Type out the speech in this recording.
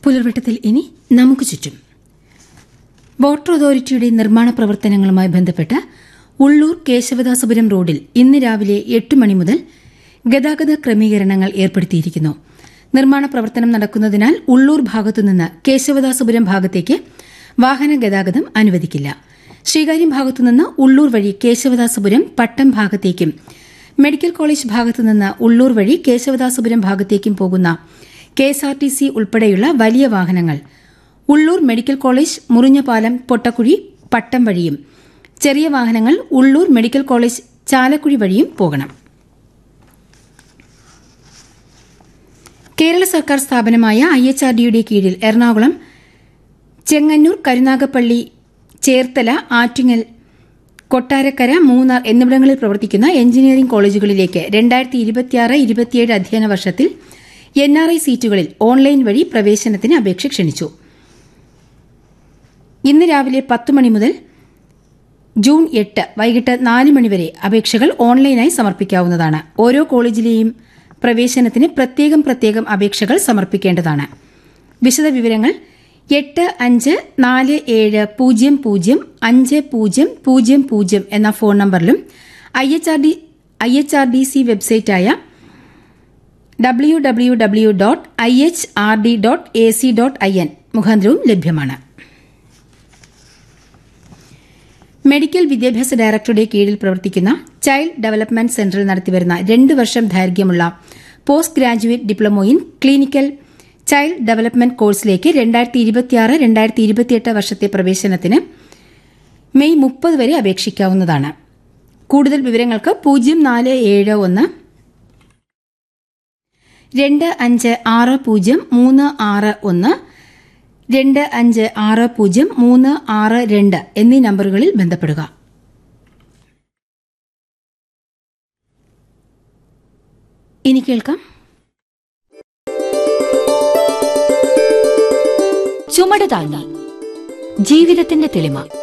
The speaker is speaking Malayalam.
പുലർവട്ടത്തിൽ ഇനി നമുക്ക് ചുറ്റും വാട്ടർ അതോറിറ്റിയുടെ നിർമ്മാണ പ്രവർത്തനങ്ങളുമായി ബന്ധപ്പെട്ട് ഉള്ളൂർ കേശവദാസപുരം റോഡിൽ ഇന്ന് രാവിലെ എട്ട് മണി മുതൽ ഗതാഗത ക്രമീകരണങ്ങൾ ഏർപ്പെടുത്തിയിരിക്കുന്നു നിർമ്മാണ പ്രവർത്തനം നടക്കുന്നതിനാൽ ഉള്ളൂർ ഭാഗത്തുനിന്ന് കേശവദാസപുരം ഭാഗത്തേക്ക് വാഹന ഗതാഗതം അനുവദിക്കില്ല ശ്രീകാര്യം ഭാഗത്തുനിന്ന് ഉള്ളൂർ വഴി കേശവദാസപുരം പട്ടം ഭാഗത്തേക്കും മെഡിക്കൽ കോളേജ് ഭാഗത്തുനിന്ന് ഉള്ളൂർ വഴി കേശവദാസപുരം ഭാഗത്തേക്കും പോകുന്ന കെഎസ്ആർടിസി ഉൾപ്പെടെയുള്ള വലിയ വാഹനങ്ങൾ ഉള്ളൂർ മെഡിക്കൽ കോളേജ് മുറിഞ്ഞപാലം പൊട്ടക്കുഴി പട്ടം വഴിയും ചെറിയ വാഹനങ്ങൾ ഉള്ളൂർ മെഡിക്കൽ കോളേജ് ചാലക്കുഴി വഴിയും പോകണം കേരള സർക്കാർ സ്ഥാപനമായ ഐ എച്ച് ആർ ഡിയുടെ കീഴിൽ എറണാകുളം ചെങ്ങന്നൂർ കരുനാഗപ്പള്ളി ചേർത്തല ആറ്റിങ്ങൽ കൊട്ടാരക്കര മൂന്നാർ എന്നിവിടങ്ങളിൽ പ്രവർത്തിക്കുന്ന എഞ്ചിനീയറിംഗ് കോളേജുകളിലേക്ക് രണ്ടായിരത്തി ഇരുപത്തിയാറ് ഇരുപത്തിയേഴ് അധ്യയന വർഷത്തിൽ എൻ ആർ ഐ സീറ്റുകളിൽ ഓൺലൈൻ വഴി പ്രവേശനത്തിന് അപേക്ഷ ക്ഷണിച്ചു ഇന്ന് രാവിലെ പത്ത് മണി മുതൽ ജൂൺ എട്ട് വൈകിട്ട് നാല് മണിവരെ അപേക്ഷകൾ ഓൺലൈനായി സമർപ്പിക്കാവുന്നതാണ് ഓരോ കോളേജിലെയും പ്രവേശനത്തിന് പ്രത്യേകം പ്രത്യേകം അപേക്ഷകൾ സമർപ്പിക്കേണ്ടതാണ് വിശദവിവരങ്ങൾ എട്ട് അഞ്ച് നാല് ഏഴ് പൂജ്യം പൂജ്യം അഞ്ച് പൂജ്യം പൂജ്യം പൂജ്യം എന്ന ഫോൺ നമ്പറിലും I H R D I H R D C വെബ്സൈറ്റായ W W W dot I H R D dot A C dot I N മുഖാന്തരവും ലഭ്യമാണ് മെഡിക്കൽ വിദ്യാഭ്യാസ ഡയറക്ടറുടെ കീഴിൽ പ്രവർത്തിക്കുന്ന ചൈൽഡ് ഡെവലപ്മെന്റ് സെന്ററിൽ നടത്തിവരുന്ന രണ്ട് വർഷം ദൈർഘ്യമുള്ള post graduate diploma in clinical child development കോഴ്സിലേക്ക് രണ്ടായിരത്തി ഇരുപത്തിയാറ് രണ്ടായിരത്തി ഇരുപത്തിയെട്ട് വർഷത്തെ പ്രവേശനത്തിന് മെയ് മുപ്പത് വരെ അപേക്ഷിക്കാവുന്നതാണ് കൂടുതൽ വിവരങ്ങൾക്ക് പൂജ്യം നാല് ഏഴ് ഒന്ന് രണ്ട് അഞ്ച് ആറ് പൂജ്യം മൂന്ന് ആറ് ഒന്ന് രണ്ട് അഞ്ച് ആറ് പൂജ്യം മൂന്ന് ആറ് രണ്ട് എന്നീ നമ്പറുകളിൽ ബന്ധപ്പെടുക ഇനി കേൾക്കാം ചുമട് താങ്ങി ജീവിതത്തിന്റെ തെളിമ